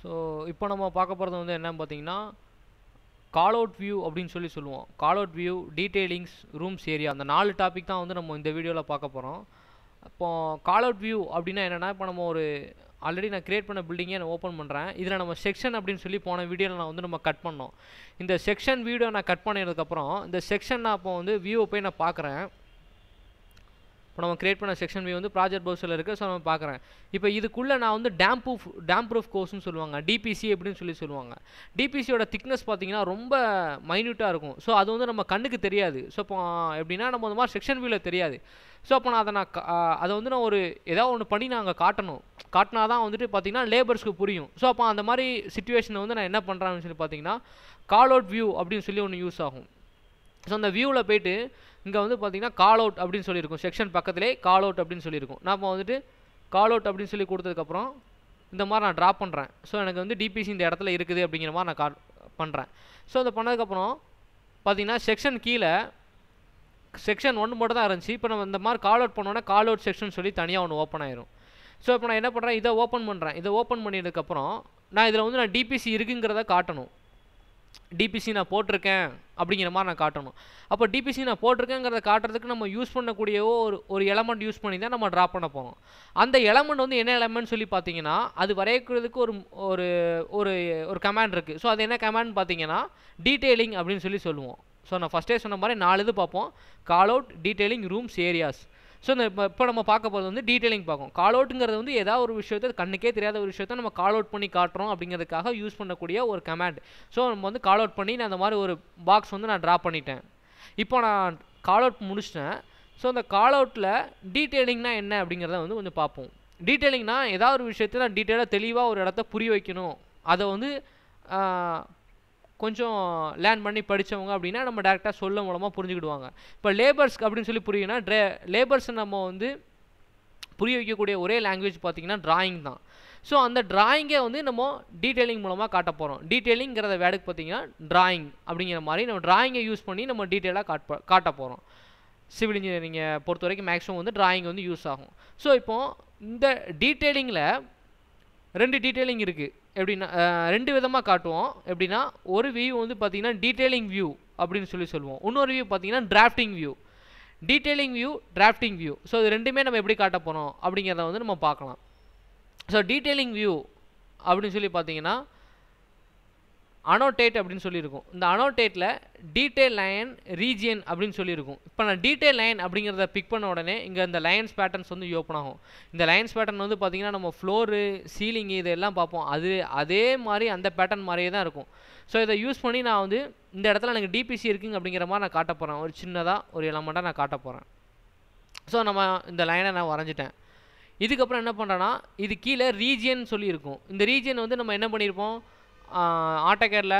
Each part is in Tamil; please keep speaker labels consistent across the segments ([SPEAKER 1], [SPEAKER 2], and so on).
[SPEAKER 1] ஸோ இப்போ நம்ம பார்க்க போகிறது வந்து என்னன்னு பார்த்தீங்கன்னா கால் அவுட் வியூ அப்படின்னு சொல்லி சொல்லுவோம் callout view detailings rooms area அந்த நாலு டாபிக் தான் வந்து நம்ம இந்த வீடியோவில் பார்க்க போகிறோம் இப்போ கால் அவுட் வியூ அப்படின்னா என்னென்னா இப்போ நம்ம ஒரு ஆல்ரெடி நான் கிரியேட் பண்ண பில்டிங்கே நான் ஓப்பன் பண்ணுறேன் இதில் நம்ம செக்ஷன் அப்படின்னு சொல்லி போன வீடியோவில் நான் வந்து நம்ம கட் பண்ணோம் இந்த செக்ஷன் வீடியோ நான் கட் பண்ணதுக்கப்புறம் இந்த செக்ஷன் நான் இப்போ வந்து வியூவை போய் நான் பார்க்குறேன் இப்போ நம்ம கிரியேட் பண்ண செக்ஷன் வியூ வந்து ப்ராஜெக்ட் பவுசரில் இருக்குது ஸோ நம்ம பார்க்குறேன் இப்போ இதுக்குள்ளே நான் வந்து டேம் ப்ரூஃப் டேம் ப்ரூஃப் கோர்ஸ்னு சொல்லுவாங்க டிபிசி அப்படின்னு சொல்லி சொல்லுவாங்க டிபிசியோட திக்னஸ் பார்த்தீங்கன்னா ரொம்ப மைன்யூட்டாக இருக்கும் ஸோ அது வந்து நம்ம கண்ணுக்கு தெரியாது ஸோ இப்போ எப்படின்னா நம்ம இந்த மாதிரி செக்ஷன் வியூவில் தெரியாது ஸோ அப்போ நான் அதை நான் கா- அதை வந்து நான் ஒரு ஏதாவது ஒன்று பண்ணி நான் அங்கே காட்டணும் காட்டினா தான் வந்துட்டு பார்த்தீங்கன்னா லேபர்ஸ்க்கு புரியும் ஸோ அப்போ அந்த மாதிரி சுச்சுவேஷனை வந்து நான் என்ன பண்ணுறேன்னு சொல்லி பார்த்தீங்கன்னா கால் அவுட் வியூ அப்படின்னு சொல்லி ஒன்று யூஸ் ஆகும் ஸோ அந்த வியூவில் போயிட்டு இங்கே வந்து பார்த்தீங்கன்னா கால் அவுட் அப்படின்னு சொல்லியிருக்கும் செக்ஷன் பக்கத்திலே கால் அவுட் அப்படின்னு சொல்லியிருக்கும் நான் இப்போ வந்துட்டு கால் அவுட் அப்படின்னு சொல்லி கொடுத்ததுக்கப்புறம் இந்த மாதிரி நான் ட்ராப் பண்ணுறேன் ஸோ எனக்கு வந்து டிபிசி இந்த இடத்துல இருக்குது அப்படிங்கிற மாதிரி நான் காட் பண்ணுறேன் ஸோ அதை பண்ணதுக்கப்புறம் பார்த்தீங்கன்னா செக்ஷன் கீழே செக்ஷன் ஒன்று மட்டும் தான் இருந்துச்சு இப்போ நம்ம இந்த மாதிரி கால் அவுட் பண்ணோன்னா கால் அவுட் செக்ஷன் சொல்லி தனியாக ஒன்று ஓப்பன் ஆயிரும் ஸோ இப்போ நான் என்ன பண்ணுறேன் இதை ஓப்பன் பண்ணுறேன் இதை ஓப்பன் பண்ணியதுக்கப்புறம் நான் இதில் வந்து நான் டிபிசி இருக்குங்கிறத காட்டணும் டிபிசி நான் போட்டிருக்கேன் அப்படிங்கிற மாதிரி நான் காட்டணும் அப்போ டிபிசி நான் போட்டிருக்கேங்கிறத காட்டுறதுக்கு நம்ம யூஸ் பண்ணக்கூடிய ஒரு ஒரு எலமெண்ட் யூஸ் பண்ணி தான் நம்ம ட்ரா பண்ண போகிறோம் அந்த எலமெண்ட் வந்து என்ன எலமெண்ட் சொல்லி பார்த்தீங்கன்னா அது வரையக்கிறதுக்கு ஒரு ஒரு ஒரு ஒரு கமாண்ட் இருக்குது ஸோ அது என்ன கமாண்ட் பார்த்தீங்கன்னா டீட்டெயிலிங் அப்படின்னு சொல்லி சொல்லுவோம் ஸோ நான் ஃபஸ்ட்டே சொன்ன மாதிரி நாலு இது பார்ப்போம் callout detailing rooms areas so இந்த இப்போ இப்போ நம்ம பார்க்க போகிறது வந்து டீட்டெயிலிங் பார்க்கும் கால் அவுட்டுங்கிறது வந்து ஏதாவது ஒரு விஷயத்தை கண்ணுக்கே தெரியாத ஒரு விஷயத்தை நம்ம கால் அவுட் பண்ணி காட்டுறோம் அப்படிங்கிறதுக்காக யூஸ் பண்ணக்கூடிய ஒரு கமாண்ட் ஸோ நம்ம வந்து கால் அவுட் பண்ணி நான் அந்த மாதிரி ஒரு பாக்ஸ் வந்து நான் ட்ரா பண்ணிட்டேன் இப்போ நான் கால் அவுட் முடிச்சிட்டேன் ஸோ அந்த கால் அவுட்டில் டீட்டெயிலிங்னா என்ன அப்படிங்கிறத வந்து கொஞ்சம் பார்ப்போம் டீட்டெயிலிங்னா ஏதாவது ஒரு விஷயத்தை நான் டீட்டெயிலாக தெளிவாக ஒரு இடத்த புரிய வைக்கணும் அதை வந்து ஆஹ், கொஞ்சம் லேர்ன் பண்ணி படித்தவங்க அப்படின்னா நம்ம டேரெக்டாக சொல்ல மூலமாக புரிஞ்சுக்கிடுவாங்க இப்போ லேபர்ஸ்க்கு அப்படின்னு சொல்லி புரியுன்னா ட்ரே லேபர்ஸை நம்ம வந்து புரிய வைக்கக்கூடிய ஒரே லாங்குவேஜ் பார்த்தீங்கன்னா டிராயிங் தான் ஸோ அந்த டிராயிங்கை வந்து நம்ம டீட்டெயிலிங் மூலமாக காட்ட போகிறோம் டீட்டெயிலிங்கிறத வேர்டுக்கு பார்த்தீங்கன்னா டிராயிங் அப்படிங்கிற மாதிரி நம்ம டிராயிங்கை யூஸ் பண்ணி நம்ம டீட்டெயிலாக காட்ட காட்ட போகிறோம் சிவில் இன்ஜினியரிங்கை பொறுத்த வரைக்கும் மேக்ஸிமம் வந்து டிராயிங் வந்து யூஸ் ஆகும் ஸோ இப்போ இந்த டீட்டெயிலிங்கில் ரெண்டு டீட்டெயிலிங் இருக்குது எப்படின்னா அஹ், ரெண்டு விதமாக காட்டுவோம் எப்படின்னா ஒரு வியூ வந்து பார்த்தீங்கன்னா டீட்டெயிலிங் வியூ அப்படின்னு சொல்லி சொல்லுவோம் இன்னொரு வியூ பார்த்தீங்கன்னா drafting view detailing view drafting view so இது ரெண்டுமே நம்ம எப்படி காட்ட போகிறோம் அப்படிங்கிறத வந்து நம்ம பார்க்கலாம் ஸோ டீட்டெயிலிங் வியூ அப்படின்னு சொல்லி பார்த்தீங்கன்னா அனோடேட் அப்படின்னு சொல்லியிருக்கும் இந்த அனோடேட்டில் டீட்டெயில் லைன் ரீஜியன் அப்படின்னு சொல்லியிருக்கும் இப்போ நான் டீட்டெயில் லைன் அப்படிங்கிறத பிக் பண்ண உடனே இங்கே இந்த லைன்ஸ் பேட்டர்ன்ஸ் வந்து ஓப்பன் ஆகும் இந்த லைன்ஸ் பேட்டர்ன் வந்து பார்த்திங்கன்னா நம்ம ஃப்ளோரு சீலிங்கு இதெல்லாம் பார்ப்போம் அது அதே மாதிரி அந்த பேட்டர்ன் மாதிரியே தான் இருக்கும் ஸோ இதை யூஸ் பண்ணி நான் வந்து இந்த இடத்துல எனக்கு டிபிசி இருக்குங்க அப்படிங்கிற மாதிரி நான் காட்ட போகிறேன் ஒரு சின்னதாக ஒரு எலமெண்ட்டாக நான் காட்ட போகிறேன் ஸோ நம்ம இந்த லைனை நான் வரைஞ்சிட்டேன் இதுக்கப்புறம் என்ன பண்ணுறேன்னா இது கீழே ரீஜியன் சொல்லியிருக்கும் இந்த ரீஜியன் வந்து நம்ம என்ன பண்ணியிருப்போம் ஆட்டோகேரில்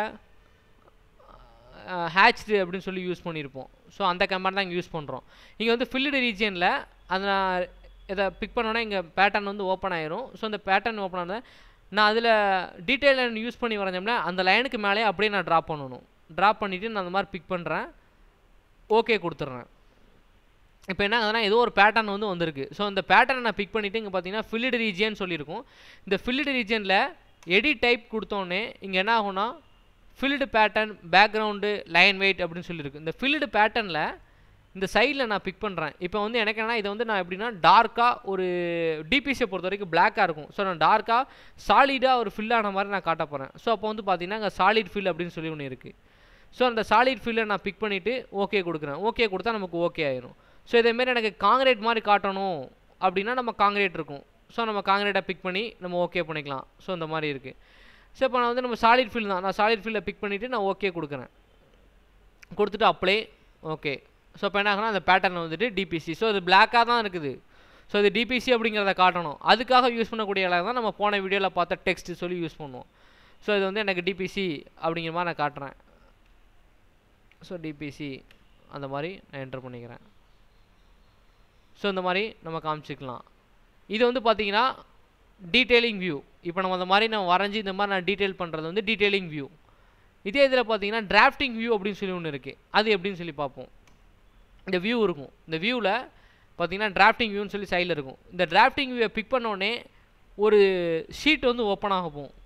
[SPEAKER 1] ஹேச்டு அப்படின்னு சொல்லி யூஸ் பண்ணியிருப்போம் ஸோ அந்த கமாண்ட் தான் இங்கே யூஸ் பண்ணுறோம் இங்கே வந்து ஃபில்டு ரீஜியனில் அதை நான் இதை பிக் பண்ணோன்னா இங்கே பேட்டர்ன் வந்து ஓப்பன் ஆயிரும் ஸோ அந்த பேட்டர்ன் ஓப்பன் ஆனது நான் அதில் டீட்டெயில் லைன் யூஸ் பண்ணி வரைஞ்சோம்னா அந்த லைனுக்கு மேலே அப்படியே நான் ட்ராப் பண்ணணும் ட்ராப் பண்ணிவிட்டு நான் அந்த மாதிரி பிக் பண்ணுறேன் ஓகே கொடுத்துட்றேன் இப்போ என்ன ஆகுதுன்னா ஏதோ ஒரு பேட்டர்ன் வந்து வந்திருக்கு ஸோ இந்த பேட்டர்னை நான் பிக் பண்ணிவிட்டு இங்கே பார்த்தீங்கன்னா ஃபில்டு ரீஜியன் சொல்லியிருக்கும் இந்த ஃபில்டு ரீஜியனில் எடிட் டைப் கொடுத்தோன்னே இங்கே என்ன ஆகும்னா filled pattern background line weight அப்படின்னு சொல்லியிருக்கு இந்த ஃபில்டு பேட்டர்னில் இந்த சைடில் நான் பிக் பண்ணுறேன் இப்போ வந்து எனக்கு என்ன இதை வந்து நான் எப்படின்னா டார்க்காக ஒரு டிபிசியை பொறுத்த வரைக்கும் பிளாக்காக இருக்கும் ஸோ நான் டார்க்காக சாலிடாக ஒரு fill ஆன மாதிரி நான் காட்ட போகிறேன் ஸோ அப்போ வந்து பார்த்தீங்கன்னா இங்கே சாலிட் ஃபில் அப்படின்னு சொல்லி ஒன்று இருக்குது ஸோ அந்த சாலிட் ஃபில்லை நான் பிக் பண்ணிவிட்டு ஓகே கொடுக்குறேன் ஓகே கொடுத்தா நமக்கு ஓகே ஆயிரும் ஸோ இதேமாரி எனக்கு காங்கிரீட் மாதிரி காட்டணும் அப்படின்னா நம்ம காங்கிரீட் இருக்கும் ஸோ நம்ம காங்கிரீட்டை பிக் பண்ணி நம்ம ஓகே பண்ணிக்கலாம் ஸோ இந்த மாதிரி இருக்குது ஸோ இப்போ நான் வந்து நம்ம சாலிட் ஃபில் தான் நான் சாலிட் ஃபில்லை பிக் பண்ணிவிட்டு நான் ஓகே கொடுக்குறேன் கொடுத்துட்டு அப்ளை ஓகே ஸோ இப்போ என்ன ஆகுனா அந்த பேட்டர்ன் வந்துட்டு டிபிசி ஸோ இது பிளாக்காக தான் இருக்குது ஸோ இது டிபிசி அப்படிங்கிறத காட்டணும் அதுக்காக யூஸ் பண்ணக்கூடிய இடம் தான் நம்ம போன வீடியோவில் பார்த்த டெக்ஸ்ட் சொல்லி யூஸ் பண்ணுவோம் ஸோ இது வந்து எனக்கு டிபிசி அப்படிங்கிற மாதிரி நான் காட்டுறேன் ஸோ டிபிசி அந்த மாதிரி நான் என்டர் பண்ணிக்கிறேன் ஸோ இந்த மாதிரி நம்ம காமிச்சிக்கலாம் இது வந்து பார்த்தீங்கன்னா டீட்டெயிலிங் வியூ இப்போ நம்ம அந்த மாதிரி நம்ம வரைஞ்சி இந்த மாதிரி நான் டீட்டெயில் பண்ணுறது வந்து டீட்டெயிலிங் வியூ இதே இதில் பார்த்தீங்கன்னா டிராஃப்டிங் வியூ அப்படின்னு சொல்லி ஒன்று இருக்குது அது எப்படின்னு சொல்லி பார்ப்போம் இந்த வியூ இருக்கும் இந்த வியூவில் பார்த்தீங்கன்னா டிராஃப்டிங் வியூன்னு சொல்லி சைடில் இருக்கும் இந்த டிராஃப்டிங் வியூவை பிக் பண்ணோடனே ஒரு ஷீட் வந்து ஓப்பன் ஆகும்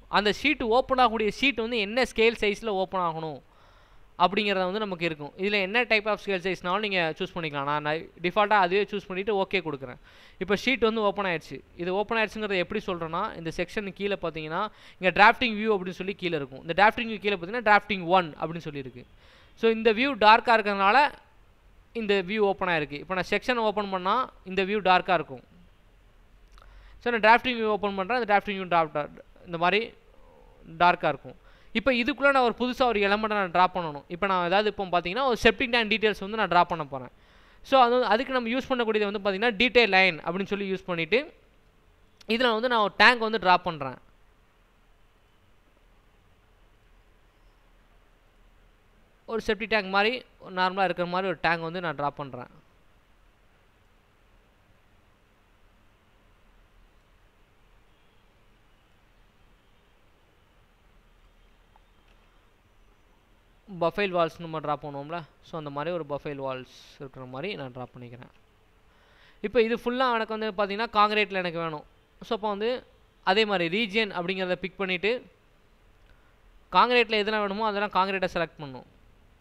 [SPEAKER 1] அந்த ஷீட் ஓப்பன் ஆகக்கூடிய ஷீட் வந்து என்ன ஸ்கேல் சைஸில் ஓப்பன் ஆகணும் அப்படிங்கிறத வந்து நமக்கு இருக்கும் இதில் என்ன டைப் ஆஃப் ஸ்கேல் சைஸ்னாலும் நீங்கள் சூஸ் பண்ணிக்கலாம் நான் டிஃபால்ட்டாக அதுவே சூஸ் பண்ணிவிட்டு ஓகே கொடுக்குறேன் இப்போ ஷீட் வந்து ஓப்பன் ஆயிடுச்சு இது ஓப்பன் ஆயிடுச்சுங்கிறத எப்படி சொல்கிறேன்னா இந்த செக்ஷன் கீழே பார்த்தீங்கன்னா இங்கே டிராஃப்டிங் வியூ அப்படின்னு சொல்லி கீழே இருக்கும் இந்த டிராஃப்டிங் வியூ கீழே பார்த்தீங்கன்னா டிராஃப்டிங் ஒன் அப்படின்னு சொல்லியிருக்கு ஸோ இந்த வியூ டார்க்காக இருக்கிறதுனால இந்த வியூ ஓப்பன் ஆயிருக்கு இப்போ நான் செக்ஷன் ஓப்பன் பண்ணால் இந்த வியூ டார்க்காக இருக்கும் ஸோ நான் டிராஃப்டிங் வியூ ஓப்பன் பண்ணுறேன் அந்த டிராஃப்டிங் வியூ டார்க் இந்த மாதிரி டார்க்காக இருக்கும் இப்போ இதுக்குள்ளே நான் ஒரு புதுசாக ஒரு எலமெண்ட்டை நான் ட்ரா பண்ணணும் இப்போ நான் ஏதாவது இப்போ பார்த்தீங்கன்னா ஒரு செப்டிக் டேங்க் டீட்டெயில்ஸ் வந்து நான் ட்ரா பண்ண போகிறேன் ஸோ அது வந்து அதுக்கு நம்ம யூஸ் பண்ணக்கூடியது வந்து பார்த்தீங்கன்னா டீட்டெயில் லைன் அப்படின்னு சொல்லி யூஸ் பண்ணிவிட்டு இதில் வந்து நான் ஒரு டேங்க் வந்து ட்ரா பண்ணுறேன் ஒரு செப்டி டேங்க் மாதிரி நார்மலாக இருக்கிற மாதிரி ஒரு டேங்க் வந்து நான் ட்ரா பண்ணுறேன் பஃபைல் வால்ஸ் நம்ம ட்ரா பண்ணுவோம்ல ஸோ அந்த மாதிரி ஒரு பஃபைல் வால்ஸ் இருக்கிற மாதிரி நான் ட்ரா பண்ணிக்கிறேன் இப்போ இது ஃபுல்லாக எனக்கு வந்து பார்த்தீங்கன்னா காங்கிரீட்டில் எனக்கு வேணும் ஸோ அப்போ வந்து அதே மாதிரி ரீஜியன் அப்படிங்கிறத பிக் பண்ணிவிட்டு காங்கிரீட்டில் எதெல்லாம் வேணுமோ அதெல்லாம் காங்கிரீட்டை செலக்ட் பண்ணும்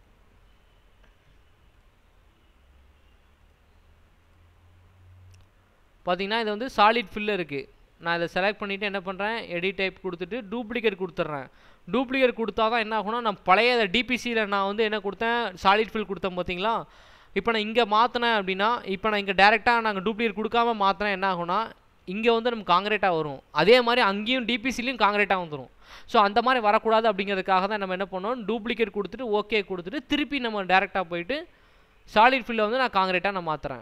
[SPEAKER 1] பார்த்தீங்கன்னா இது வந்து சாலிட் ஃபில் இருக்குது நான் இதை செலக்ட் பண்ணிவிட்டு என்ன பண்ணுறேன் எடிட் டைப் கொடுத்துட்டு டூப்ளிகேட் கொடுத்துட்றேன் டூப்ளிகேட் கொடுத்தா தான் என்ன ஆகும்னா நான் பழைய டிபிசியில் நான் வந்து என்ன கொடுத்தேன் சாலிட் ஃபில் கொடுத்தேன் பார்த்தீங்களா இப்போ நான் இங்கே மாற்றினேன் அப்படின்னா இப்போ நான் இங்கே டேரெக்டாக நாங்கள் டூப்ளிகேட் கொடுக்காம மாற்றினேன் என்ன ஆகும்னா இங்கே வந்து நமக்கு காங்கிரீட்டாக வரும் அதே மாதிரி அங்கேயும் டிபிசிலையும் காங்கிரீட்டாக வந்துடும் ஸோ அந்த மாதிரி வரக்கூடாது அப்படிங்கிறதுக்காக தான் நம்ம என்ன பண்ணோம் டூப்ளிகேட் கொடுத்துட்டு ஓகே கொடுத்துட்டு திருப்பி நம்ம டேரெக்டாக போயிட்டு சாலிட் ஃபில்லை வந்து நான் காங்கிரீட்டாக நான் மாற்றுறேன்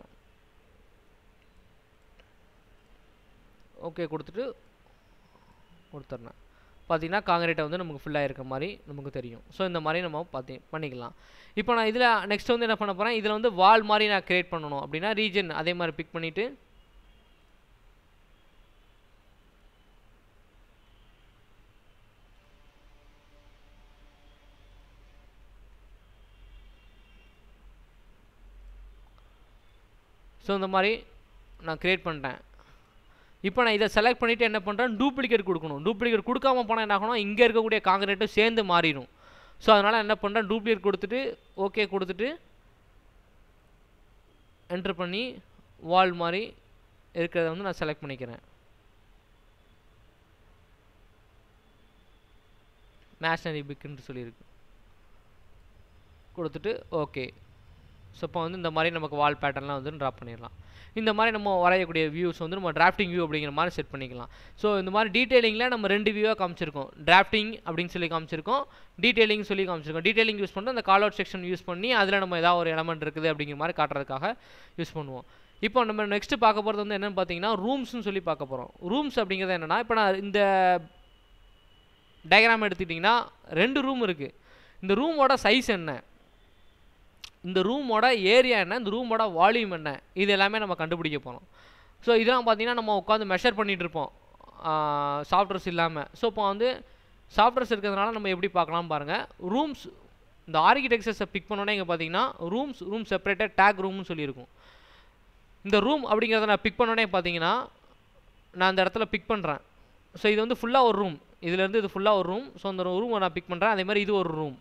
[SPEAKER 1] ஓகே கொடுத்துட்டு கொடுத்துட்றேன் பார்த்தீங்கன்னா காங்கிரீட்டை வந்து நமக்கு ஃபுல்லாக இருக்க மாதிரி நமக்கு தெரியும் ஸோ இந்த மாதிரி நம்ம பார்த்தி பண்ணிக்கலாம் இப்போ நான் இதில் நெக்ஸ்ட் வந்து என்ன பண்ண போகிறேன் இதில் வந்து வால் மாதிரி நான் க்ரியேட் பண்ணணும் அப்படின்னா ரீஜன் அதே மாதிரி பிக் பண்ணிவிட்டு ஸோ இந்த மாதிரி நான் க்ரியேட் பண்ணிட்டேன் இப்போ நான் இதை செலக்ட் பண்ணிவிட்டு என்ன பண்ணுறேன் டூப்ளிகேட் கொடுக்கணும் டூப்ளிகேட் கொடுக்காம போனால் என்ன ஆகணும் இங்கே இருக்கக்கூடிய காங்கிரீட்டும் சேர்ந்து மாறிடும் ஸோ அதனால் என்ன பண்ணுறேன் டூப்ளிகேட் கொடுத்துட்டு ஓகே கொடுத்துட்டு என்ட்ரு பண்ணி வால் மாதிரி இருக்கிறத வந்து நான் செலக்ட் பண்ணிக்கிறேன் மேஷனரி பிக்குன்னு சொல்லியிருக்கு கொடுத்துட்டு ஓகே ஸோ இப்போ வந்து இந்த மாதிரி நமக்கு வால் பேட்டர்ன்லாம் வந்து ட்ரா பண்ணிடலாம் இந்த மாதிரி நம்ம வரையக்கூடிய வியூஸ் வந்து நம்ம டிராஃப்டிங் வியூ அப்படிங்கிற மாதிரி செட் பண்ணிக்கலாம் ஸோ இந்த மாதிரி டீட்டெயிலிங்கில் நம்ம ரெண்டு வியூவாக காமிச்சிருக்கோம் டிராஃப்டிங் அப்படின்னு சொல்லி காமிச்சிருக்கோம் டீட்டெயிலிங் சொல்லி காமிச்சிருக்கோம் டீட்டெயிலிங் யூஸ் பண்ணி அந்த கால் அவுட் செக்ஷன் யூஸ் பண்ணி அதில் நம்ம ஏதாவது ஒரு எலமெண்ட் இருக்குது அப்படிங்கிற மாதிரி காட்டுறதுக்காக யூஸ் பண்ணுவோம் இப்போ நம்ம நெக்ஸ்ட்டு பார்க்க போகிறது வந்து என்னென்னு பார்த்தீங்கன்னா ரூம்ஸ்னு சொல்லி பார்க்க போகிறோம் ரூம்ஸ் அப்படிங்கிறது என்னென்னா இப்போ நான் இந்த டயக்ராம் எடுத்துக்கிட்டிங்கன்னா ரெண்டு ரூம் இருக்குது இந்த ரூமோட சைஸ் என்ன இந்த ரூமோட ஏரியா என்ன இந்த ரூமோட வால்யூம் என்ன இது எல்லாமே நம்ம கண்டுபிடிக்க போகிறோம் ஸோ இதெல்லாம் பார்த்தீங்கன்னா நம்ம உட்காந்து மெஷர் பண்ணிகிட்டு இருப்போம் சாஃப்ட்வேர்ஸ் இல்லாமல் ஸோ இப்போ வந்து சாஃப்ட்வேர்ஸ் இருக்கிறதுனால நம்ம எப்படி பார்க்கலாம் பாருங்கள் ரூம்ஸ் இந்த ஆர்கிடெக்சர்ஸை பிக் பண்ணோன்னே இங்கே பார்த்தீங்கன்னா ரூம்ஸ் ரூம் செப்பரேட்டட் டேக் ரூம்னு சொல்லியிருக்கும் இந்த ரூம் அப்படிங்கிறத நான் பிக் பண்ணோன்னே பார்த்தீங்கன்னா நான் அந்த இடத்துல பிக் பண்ணுறேன் ஸோ இது வந்து ஃபுல்லாக ஒரு ரூம் இதுலேருந்து இது ஃபுல்லாக ஒரு ரூம் ஸோ அந்த ரூமை நான் பிக் பண்ணுறேன் அதே மாதிரி இது ஒரு ரூம்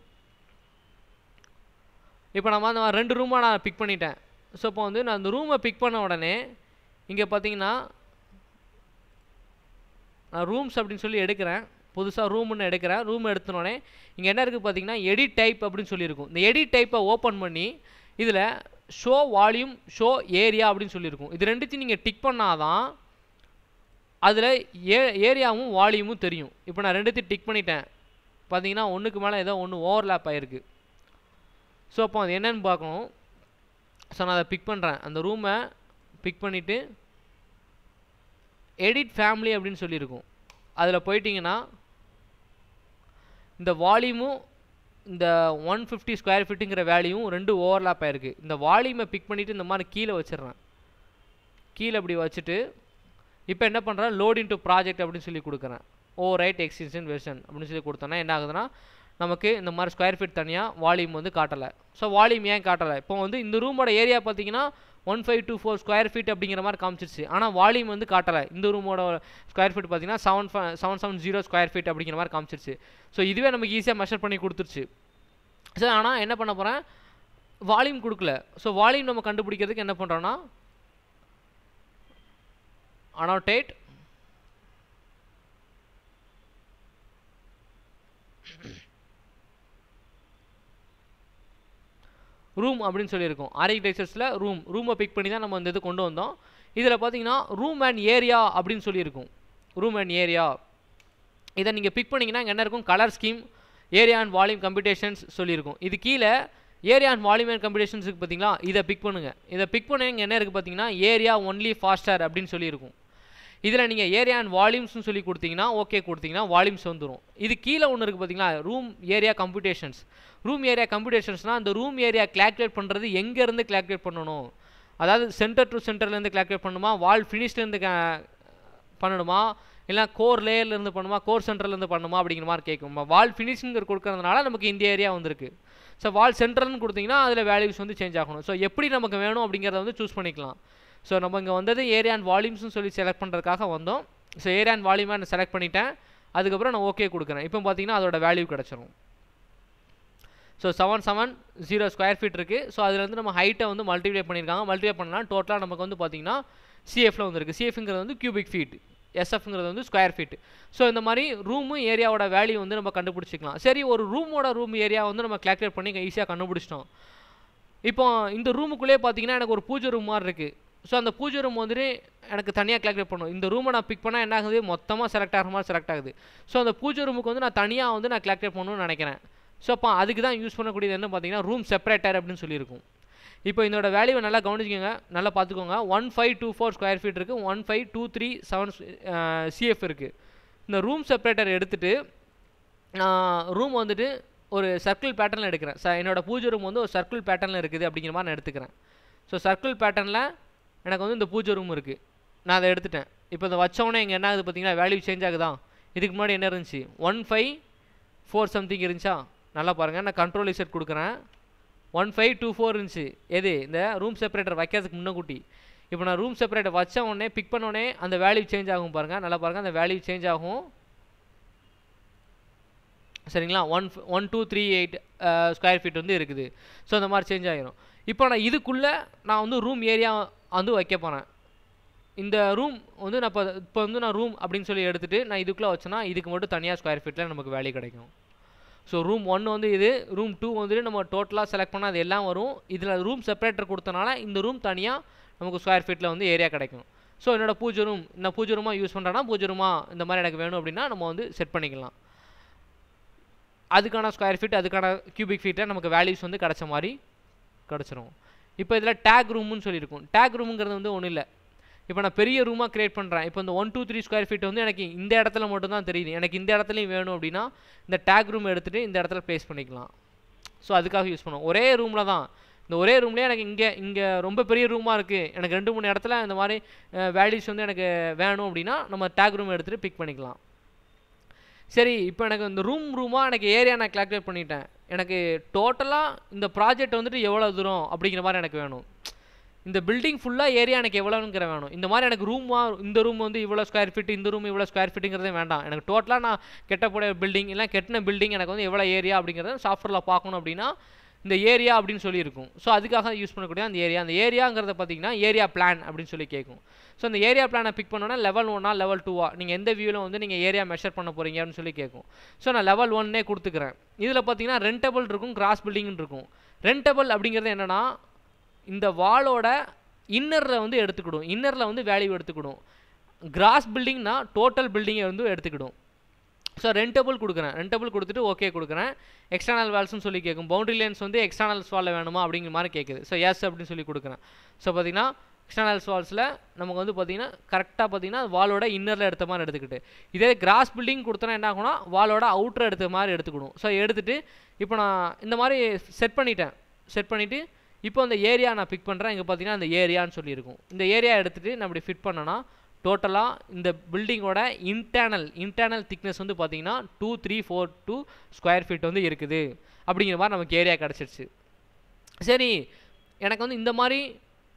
[SPEAKER 1] இப்போ நம்ம அந்த ரெண்டு ரூமாக நான் பிக் பண்ணிட்டேன் ஸோ இப்போ வந்து நான் அந்த ரூமை பிக் பண்ண உடனே இங்கே பார்த்தீங்கன்னா நான் ரூம்ஸ் அப்படின்னு சொல்லி எடுக்கிறேன் புதுசாக ரூம்னு எடுக்கிறேன் ரூம் எடுத்துனோடனே இங்கே என்ன இருக்குது பார்த்தீங்கன்னா எடிட் டைப் அப்படின்னு சொல்லியிருக்கும் இந்த எடிட் டைப்பை ஓப்பன் பண்ணி இதில் ஷோ வால்யூம் ஷோ ஏரியா அப்படின்னு சொல்லியிருக்கும் இது ரெண்டுத்தையும் நீங்கள் டிக் பண்ணாதான் அதில் ஏ ஏரியாவும் வால்யூமும் தெரியும் இப்போ நான் ரெண்டுத்தையும் டிக் பண்ணிட்டேன் பார்த்தீங்கன்னா ஒன்றுக்கு மேலே ஏதோ ஒன்று ஓவர்லேப் ஆகிருக்கு ஸோ அப்போ அது என்னென்னு பார்க்கணும் ஸோ நான் அதை பிக் பண்ணுறேன் அந்த ரூமை பிக் பண்ணிவிட்டு எடிட் ஃபேமிலி அப்படின்னு சொல்லியிருக்கும் அதில் போயிட்டிங்கன்னா இந்த வால்யூமும் இந்த ஒன் ஃபிஃப்டி ஸ்கொயர் ஃபீட்டுங்கிற வேல்யூவும் ரெண்டு ஓவர்லாப் ஆயிருக்கு இந்த வால்யூமை பிக் பண்ணிவிட்டு இந்த மாதிரி கீழே வச்சிடுறேன் கீழே அப்படி வச்சுட்டு இப்போ என்ன பண்ணுறேன் லோட் இன்ட்டு ப்ராஜெக்ட் அப்படின்னு சொல்லி கொடுக்குறேன் ஓ ரைட் எக்ஸ்டென்ஷன் வெர்ஷன் அப்படின்னு சொல்லி கொடுத்தோன்னா என்ன ஆகுதுன்னா நமக்கு இந்த மாதிரி ஸ்கொயர் ஃபீட் தனியாக வால்யூம் வந்து காட்டலை ஸோ வால்யூம் ஏன் காட்டலை இப்போ வந்து இந்த ரூமோட ஏரியா பார்த்தீங்கன்னா one five two four square feet அப்படிங்கிற மாதிரி காமிச்சிருச்சு ஆனால் வால்யூம் வந்து காட்டலை இந்த ரூமோட ஸ்கொயர் ஃபீட் பார்த்தீங்கன்னா seven seven seven zero square feet அப்படிங்கிற மாதிரி காமிச்சிருச்சு ஸோ இதுவே நமக்கு ஈஸியாக மெஷர் பண்ணி கொடுத்துருச்சு ஸோ ஆனால் என்ன பண்ண போகிறேன் வால்யூம் கொடுக்கல ஸோ வால்யூம் நம்ம கண்டுபிடிக்கிறதுக்கு என்ன பண்ணுறோன்னா அனோட்டேட் ரூம் அப்படின்னு சொல்லியிருக்கோம் ஆர்கிடெக்சர்ஸில் ரூம் ரூமை பிக் பண்ணி தான் நம்ம இந்த இது கொண்டு வந்தோம் இதில் பார்த்தீங்கன்னா ரூம் அண்ட் ஏரியா அப்படின்னு சொல்லியிருக்கும் ரூம் அண்ட் ஏரியா இதை நீங்கள் பிக் பண்ணிங்கன்னா இங்கே என்ன இருக்கும் colour scheme area and volume computations சொல்லியிருக்கும் இது கீழே area and volume and computations இருக்குது பார்த்தீங்களா இதை பிக் பண்ணுங்கள் இதை பிக் பண்ண இங்கே என்ன இருக்குது பார்த்தீங்கன்னா ஏரியா ஒன்லி ஃபாஸ்டர் அப்படின்னு சொல்லியிருக்கும் இதில் நீங்கள் ஏரியா அண்ட் வால்யூம்ஸ்னு சொல்லி கொடுத்தீங்கன்னா ஓகே கொடுத்தீங்கன்னா வால்யூம்ஸ் வந்துடும் இது கீழே ஒன்று இருக்குது பார்த்தீங்களா room area computations room area கம்ப்யூட்டேஷன்ஸ்னால் அந்த ரூம் ஏரியா கிளாக்குலேட் பண்ணுறது எங்கேருந்து கிளாக்குலேட் பண்ணணும் அதாவது சென்டர் டு சென்டர்லேருந்து கிளாக்குலேட் பண்ணணுமா வால் ஃபினிஷ்லேருந்து பண்ணணுமா இல்லை கோர் லேயர்லேருந்து பண்ணுமா கோர் சென்டர்லேருந்து பண்ணுமா அப்படிங்கிற மாதிரி கேட்கும் வால் ஃபினிஷிங்கர் கொடுக்கறதுனால நமக்கு இந்த ஏரியா வந்திருக்கு ஸோ வால் சென்டர்னு கொடுத்தீங்கன்னா அதில் வேல்யூஸ் வந்து சேஞ்ச் ஆகணும் ஸோ எப்படி நமக்கு வேணும் அப்படிங்கிறத வந்து சூஸ் பண்ணிக்கலாம் ஸோ நம்ம இங்கே வந்தது ஏரியா அண்ட் வால்யூம்ஸ்னு சொல்லி செலக்ட் பண்ணுறதுக்காக வந்தோம் ஸோ ஏரியா அண்ட் வால்யூமாக நான் செலக்ட் பண்ணிட்டேன் அதுக்கப்புறம் நான் ஓகே கொடுக்குறேன் இப்போ பார்த்தீங்கன்னா அதோட வேல்யூ கிடச்சிரும் so seven seven zero square feet இருக்குது ஸோ அதில் வந்து நம்ம ஹைட்டை வந்து மல்டிப்ளை பண்ணியிருக்காங்க மல்டிப்ளை பண்ணலாம் டோட்டலாக நமக்கு வந்து பார்த்தீங்கன்னா சிஎஃப்ல வந்துருக்கு சிஎஃப்ங்கிறது வந்து கியூபிக் ஃபீட் எஸ்எஃப்ங்கிறது வந்து ஸ்கொயர் ஃபீட் ஸோ இந்த மாதிரி ரூமு ஏரியாவோட வேல்யூ வந்து நம்ம கண்டுபிடிச்சிக்கலாம் சரி ஒரு ரூமோட ரூம் ஏரியா வந்து நம்ம கேல்குலேட் பண்ணி ஈஸியாக கண்டுபிடிச்சிட்டோம் இப்போ இந்த ரூமுக்குள்ளே பார்த்தீங்கன்னா எனக்கு ஒரு பூஜை ரூம் மாதிரி இருக்குது ஸோ அந்த பூஜை ரூம் வந்துட்டு எனக்கு தனியாக கேல்குலேட் பண்ணும் இந்த ரூமை நான் பிக் பண்ணால் என்ன ஆகுது மொத்தமாக செலக்ட் ஆகிற மாதிரி செலக்ட் ஆகுது ஸோ அந்த பூஜை ரூமுக்கு வந்து நான் தனியாக வந்து நான் கேல்குலேட் பண்ணணும்னு நினைக்கிறேன் ஸோ அப்போ அதுக்கு தான் யூஸ் பண்ணக்கூடியது என்ன பார்த்தீங்கன்னா ரூம் செப்பரேட்டர் அப்படின்னு சொல்லியிருக்கும் இப்போ இதோட வேல்யூவை நல்லா கவனிச்சிக்கோங்க நல்லா பார்த்துக்கோங்க one five two four square feet இருக்குது one five two three seven CF இருக்குது இந்த ரூம் செப்பரேட்டர் எடுத்துகிட்டு ரூம் வந்துட்டு ஒரு சர்க்கிள் பேட்டர்னில் எடுக்கிறேன் ச என்னோடய பூஜை ரூம் வந்து ஒரு சர்க்கிள் பேட்டர்னில் இருக்குது அப்படிங்கிற மாதிரி நான் எடுத்துக்கிறேன் ஸோ சர்க்கிள் பேட்டர்னில் எனக்கு வந்து இந்த பூஜை ரூம் இருக்குது நான் அதை எடுத்துட்டேன் இப்போ இதை வச்சோடனே இங்கே என்ன ஆகுது பார்த்தீங்கன்னா வேல்யூ சேஞ்ச் ஆகுதா இதுக்கு முன்னாடி என்ன இருந்துச்சு ஒன் ஃபைவ் ஃபோர் சம்திங் இருந்துச்சா நல்லா பாருங்கள் நான் கண்ட்ரோல் இசட் கொடுக்குறேன் ஒன் ஃபைவ் டூ ஃபோர் இருந்துச்சு எது இந்த ரூம் செப்பரேட்டர் வைக்கிறதுக்கு முன்னக்கூட்டி இப்போ நான் ரூம் செப்பரேட்டர் வச்ச உடனே பிக் பண்ண உடனே அந்த வேல்யூ சேஞ்ச் ஆகும் பாருங்கள் நல்லா பாருங்கள் அந்த வேல்யூ சேஞ்ச் ஆகும் சரிங்களா one one two three eight square feet வந்து இருக்குது ஸோ அந்த மாதிரி சேஞ்ச் ஆகிரும் இப்போ நான் இதுக்குள்ளே நான் வந்து ரூம் ஏரியா வந்து வைக்க போகிறேன் இந்த ரூம் வந்து நான் இப்போ இப்போ வந்து நான் ரூம் அப்படின்னு சொல்லி எடுத்துகிட்டு நான் இதுக்குள்ளே வச்சேன்னா இதுக்கு மட்டும் தனியாக ஸ்கொயர் ஃபீட்டில் நமக்கு வேல்யூ கிடைக்கும் ஸோ ரூம் ஒன் வந்து இது ரூம் டூ வந்துட்டு நம்ம டோட்டலாக செலக்ட் பண்ணால் அது எல்லாம் வரும் இதில் ரூம் செப்பரேட்டர் கொடுத்தனால இந்த ரூம் தனியாக நமக்கு ஸ்கொயர் ஃபீட்டில் வந்து ஏரியா கிடைக்கும் ஸோ என்னோடய பூஜை ரூம் நான் பூஜை ரூமாக யூஸ் பண்ணுறேன்னா பூஜை ரூமாக இந்த மாதிரி எனக்கு வேணும் அப்படின்னா நம்ம வந்து செட் பண்ணிக்கலாம் அதுக்கான ஸ்கொயர் ஃபீட் அதுக்கான கியூபிக் ஃபீட்டை நமக்கு வேல்யூஸ் வந்து கிடச்ச மாதிரி கிடச்சிரும் இப்போ இதில் டேக் ரூம்னு சொல்லியிருக்கும் டேக் ரூமுங்கிறது வந்து ஒன்றும் இல்லை இப்போ நான் பெரிய ரூமாக க்ரியேட் பண்ணுறேன் இப்போ இந்த one two three square feet வந்து எனக்கு இந்த இடத்துல மட்டும் தான் தெரியுது எனக்கு இந்த இடத்துலையும் வேணும் அப்படின்னா இந்த டேக் ரூம் எடுத்துகிட்டு இந்த இடத்துல ப்ளேஸ் பண்ணிக்கலாம் ஸோ அதுக்காக யூஸ் பண்ணுவோம் ஒரே ரூமில் தான் இந்த ஒரே ரூம்லேயே எனக்கு இங்கே இங்கே ரொம்ப பெரிய ரூமாக இருக்குது எனக்கு ரெண்டு மூணு இடத்துல இந்த மாதிரி வேல்யூஸ் வந்து எனக்கு வேணும் அப்படின்னா நம்ம டேக் ரூம் எடுத்துகிட்டு பிக் பண்ணிக்கலாம் சரி இப்போ எனக்கு இந்த ரூம் ரூமாக எனக்கு ஏரியா நான் கால்குலேட் பண்ணிட்டேன் எனக்கு டோட்டலாக இந்த ப்ராஜெக்ட் வந்துட்டு எவ்வளோ தூரம் அப்படிங்கிற மாதிரி எனக்கு வேணும் இந்த பில்டிங் ஃபுல்லாக ஏரியா எனக்கு எவ்வளோங்கிற வேணும் இந்த மாதிரி எனக்கு ரூமாக இந்த ரூம் வந்து இவ்வளோ ஸ்கொயர் ஃபீட் இந்த ரூம் இவ்வளோ ஸ்கொயர் ஃபீட்டுங்கிறதே வேண்டாம் எனக்கு டோட்டலாக நான் கெட்டக்கூடிய பில்டிங் இல்லை கெட்டின பில்டிங் எனக்கு வந்து எவ்வளோ ஏரியா அப்படிங்கிறத சாஃப்ட்வேரில் பார்க்கணும் அப்படின்னா இந்த ஏரியா அப்படின்னு சொல்லியிருக்கும் ஸோ அதுக்காக யூஸ் பண்ணக்கூடிய அந்த ஏரியா அந்த ஏரியாங்கிறத பார்த்தீங்கன்னா ஏரியா பிளான் அப்படின்னு சொல்லி கேட்கும் ஸோ அந்த ஏரியா பிளானை பிக் பண்ணோன்னா லெவல் ஒன்னா லெவல் டூவா நீங்கள் எந்த வியூவில் வந்து நீங்கள் ஏரியா மெஷர் பண்ண போகிறீங்க அப்படின்னு சொல்லி கேட்கும் ஸோ நான் லெவல் ஒன்னே கொடுத்துக்கிறேன் இதில் பார்த்தீங்கன்னா ரெண்டபிள் இருக்கும் கிராஸ் பில்டிங்னு இருக்கும் ரெண்டபிள் அப்படிங்கிறது என்னென்னா இந்த வாலோட இன்னரில் வந்து எடுத்துக்கிடும் இன்னரில் வந்து வேல்யூ எடுத்துக்கிடும் கிராஸ் பில்டிங்னா டோட்டல் பில்டிங்கை வந்து எடுத்துக்கிடும் ஸோ ரெண்டபிள் கொடுக்குறேன் ரெண்டபிள் கொடுத்துட்டு ஓகே கொடுக்குறேன் எக்ஸ்டர்னல் வால்ஸ்னு சொல்லி கேட்கும் பவுண்டரி லைன்ஸ் வந்து எக்ஸ்டர்னல்ஸ் வாலில் வேணுமா அப்படிங்கிற மாதிரி கேட்குது ஸோ எஸ் அப்படின்னு சொல்லி கொடுக்குறேன் ஸோ பார்த்தீங்கன்னா எக்ஸ்டர்னல்ஸ் வால்ஸில் நமக்கு வந்து பார்த்தீங்கன்னா கரெக்டாக பார்த்தீங்கன்னா வாலோட இன்னரில் எடுத்த மாதிரி எடுத்துக்கிட்டு இதே கிராஸ் பில்டிங் கொடுத்தனா என்ன ஆகும்னா வாலோட அவுட்டர் எடுத்த மாதிரி எடுத்துக்கணும் ஸோ எடுத்துகிட்டு இப்போ நான் இந்த மாதிரி செட் பண்ணிட்டேன் செட் பண்ணிவிட்டு இப்போ அந்த ஏரியா நான் பிக் பண்ணுறேன் இங்கே பார்த்தீங்கன்னா அந்த ஏரியான்னு சொல்லியிருக்கும் இந்த ஏரியா எடுத்துகிட்டு நான் இப்படி ஃபிட் பண்ணனா டோட்டலாக இந்த பில்டிங்கோட இன்டர்னல் இன்டர்னல் திக்னஸ் வந்து பார்த்தீங்கன்னா two three four two square feet வந்து இருக்குது அப்படிங்கிற மாதிரி நமக்கு ஏரியா கிடச்சிருச்சு சரி எனக்கு வந்து இந்த மாதிரி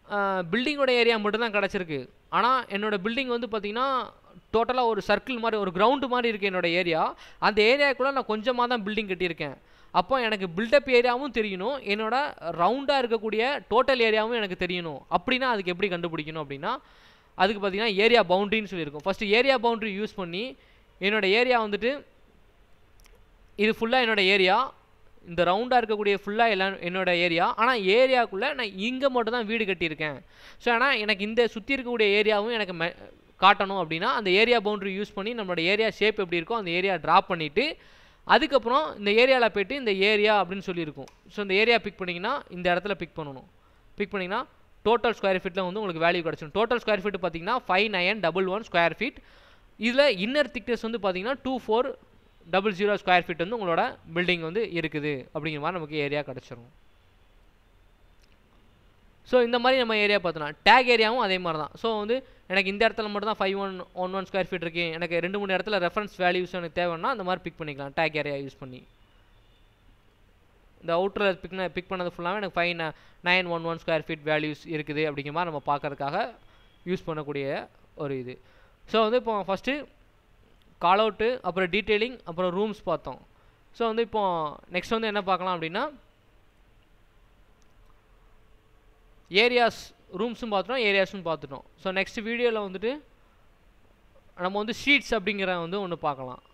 [SPEAKER 1] பில்டிங்கோட ஏரியா மட்டும்தான் கிடச்சிருக்கு ஆனால் என்னோடய பில்டிங் வந்து பார்த்திங்கன்னா டோட்டலாக ஒரு சர்க்கிள் மாதிரி ஒரு கிரவுண்டு மாதிரி இருக்குது என்னோடய ஏரியா அந்த ஏரியாக்குள்ளே நான் கொஞ்சமாக தான் பில்டிங் கட்டியிருக்கேன் அப்போ எனக்கு பில்டப் ஏரியாவும் தெரியணும் என்னோட ரவுண்டாக இருக்கக்கூடிய டோட்டல் ஏரியாவும் எனக்கு தெரியணும் அப்படின்னா அதுக்கு எப்படி கண்டுபிடிக்கணும் அப்படின்னா அதுக்கு பார்த்தீங்கன்னா ஏரியா பவுண்ட்ரின்னு சொல்லியிருக்கும் ஃபஸ்ட்டு ஏரியா பவுண்ட்ரி யூஸ் பண்ணி என்னோடய ஏரியா வந்துட்டு இது ஃபுல்லாக என்னோடய ஏரியா இந்த ரவுண்டாக இருக்கக்கூடிய ஃபுல்லாக எல்லாம் என்னோட ஏரியா ஆனால் ஏரியாவுக்குள்ளே நான் இங்கே மட்டும் தான் வீடு கட்டியிருக்கேன் ஸோ ஆனால் எனக்கு இந்த சுற்றி இருக்கக்கூடிய ஏரியாவும் எனக்கு மெ காட்டணும் அப்படின்னா அந்த ஏரியா பவுண்ட்ரி யூஸ் பண்ணி நம்மளோட ஏரியா ஷேப் எப்படி இருக்கோ அந்த ஏரியா ட்ராப் பண்ணிவிட்டு அதுக்கப்புறம் இந்த ஏரியாவில் போய்ட்டு இந்த ஏரியா அப்படின்னு சொல்லியிருக்கும் ஸோ இந்த ஏரியா பிக் பண்ணிங்கன்னா இந்த இடத்துல பிக் பண்ணணும் பிக் பண்ணிங்கன்னா டோட்டல் ஸ்கொயர் ஃபீட்டில் வந்து உங்களுக்கு வேல்யூ கிடச்சிடும் டோட்டல் ஸ்கொயர் ஃபீட் பார்த்தீங்கன்னா five nine double one square feet இதில் இன்னர் திக்னஸ் வந்து பார்த்தீங்கன்னா two four double zero square feet வந்து உங்களோட பில்டிங் வந்து இருக்குது அப்படிங்கிற மாதிரி நமக்கு ஏரியா கிடச்சிரும் ஸோ இந்த மாதிரி நம்ம ஏரியா பார்த்தோன்னா டேக் ஏரியாவும் அதே மாதிரி தான் ஸோ வந்து எனக்கு இந்த இடத்துல மட்டும் தான் five one one one square feet இருக்குது எனக்கு ரெண்டு மூணு இடத்துல ரெஃபரன்ஸ் வேல்யூஸ் எனக்கு தேவைன்னா அந்த மாதிரி பிக் பண்ணிக்கலாம் டேக் ஏரியா யூஸ் பண்ணி இந்த அவுட்டரில் பிக் பிக் பண்ணது ஃபுல்லாகவே எனக்கு five nine one one square feet values இருக்குது அப்படிங்கிற மாதிரி நம்ம பார்க்கறதுக்காக யூஸ் பண்ணக்கூடிய ஒரு இது ஸோ வந்து இப்போ ஃபஸ்ட்டு கால் அவுட்டு அப்புறம் டீட்டெயிலிங் அப்புறம் ரூம்ஸ் பார்த்தோம் ஸோ வந்து இப்போ நெக்ஸ்ட் வந்து என்ன பார்க்கலாம் அப்படின்னா ஏரியாஸ் ரூம்ஸும் பார்த்துட்டோம் ஏரியாஸும் பார்த்துட்டோம் ஸோ நெக்ஸ்ட் வீடியோவில் வந்துட்டு நம்ம வந்து ஷீட்ஸ் அப்படிங்கிற வந்து ஒன்று பார்க்கலாம்